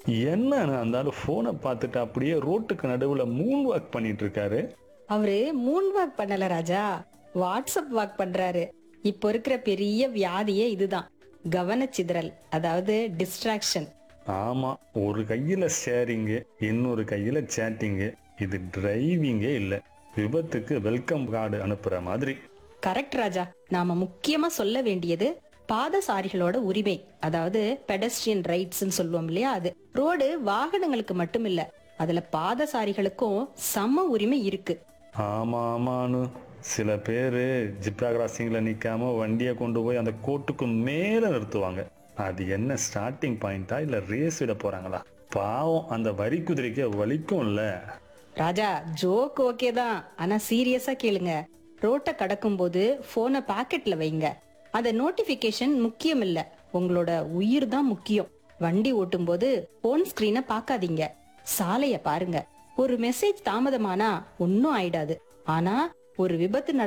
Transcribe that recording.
என்னன்னு அந்த ஆளு போனை பார்த்துட்டு அப்படியே ரோட்டுக்கு நடுவுல மூன் வாக் பண்ணிட்டு இருக்காரு அவரு மூன் வாக் பண்ணல ராஜா வாட்ஸ்அப் வாக் பண்றாரு இப்போ இருக்கிற பெரிய வியாதியே இதுதான் கவனச்சிதறல் அதாவது டிஸ்ட்ராக்ஷன் ஆமா ஒரு கையில ஷேரிங்கு இன்னொரு கையில சேட்டிங்கு இது டிரைவிங்கே இல்ல விபத்துக்கு வெல்கம் கார்டு அனுப்புற மாதிரி கரெக்ட் ராஜா நாம முக்கியமா சொல்ல வேண்டியது பாதசாரிகளோட உரிமை அதாவது பெடஸ்ட்ரியன் ரைட்ஸ்னு சொல்லுவோம் இல்லையா அது ரோடு வாகனங்களுக்கு மட்டும் இல்ல அதுல பாதசாரிகளுக்கும் சம உரிமை இருக்கு ஆமா ஆமான்னு சில பேரு ஜிப்ரா கிராசிங்ல நிக்காம வண்டியை கொண்டு போய் அந்த கோட்டுக்கு மேல நிறுத்துவாங்க அது என்ன ஸ்டார்டிங் பாயிண்டா இல்ல ரேஸ் விட போறாங்களா பாவம் அந்த வரி குதிரைக்கு வலிக்கும்ல ராஜா ஜோக் ஓகே தான் ஆனா சீரியஸா கேளுங்க ரோட்டை கடக்கும் போது போனை பாக்கெட்ல வைங்க அந்த நோட்டிபிகேஷன் முக்கியம் இல்ல உங்களோட உயிர் தான் முக்கியம் வண்டி ஓட்டும் போது போன் ஸ்கிரீனை பார்க்காதீங்க சாலைய பாருங்க ஒரு மெசேஜ் தாமதமானா ஒன்னும் ஆயிடாது ஆனா ஒரு விபத்து நட